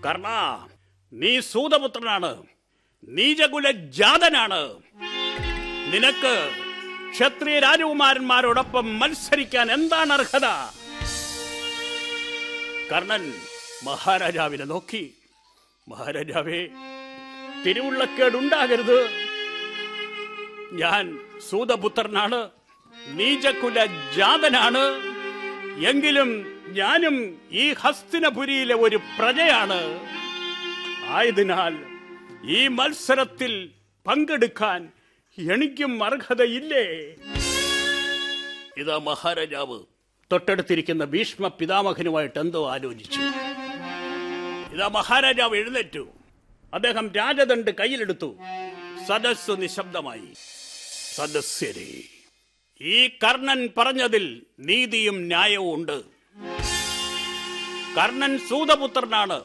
കർണ നീ സൂതപുത്രനാണ് നീചകുല ജാതനാണ് നിനക്ക് ക്ഷത്രിയ രാജകുമാരന്മാരോടൊപ്പം മത്സരിക്കാൻ എന്താണ് അർഹത കർണൻ മഹാരാജാവിനെ നോക്കി മഹാരാജാവേ തിരുവുള്ളക്കേടുണ്ടാകരുത് ഞാൻ സൂതപുത്രനാണ് നീചകുല ജാതനാണ് എങ്കിലും ഞാനും ഈ ഹസ്തിനപുരിയിലെ ഒരു പ്രജയാണ് ആയതിനാൽ ഈ മത്സരത്തിൽ പങ്കെടുക്കാൻ എനിക്കും അർഹതയില്ലേ ഇതാ മഹാരാജാവ് തൊട്ടടുത്തിരിക്കുന്ന ഭീഷ്മ പിതാമഹനുമായിട്ട് എന്തോ ആലോചിച്ചു ഇതാ മഹാരാജാവ് എഴുന്നേറ്റു അദ്ദേഹം രാജദണ്ഡ് കയ്യിലെടുത്തു സദസ് നിശബ്ദമായി സദസ്യരെ ഈ കർണൻ പറഞ്ഞതിൽ നീതിയും ന്യായവും ഉണ്ട് കർണൻ സൂതപുത്രനാണ്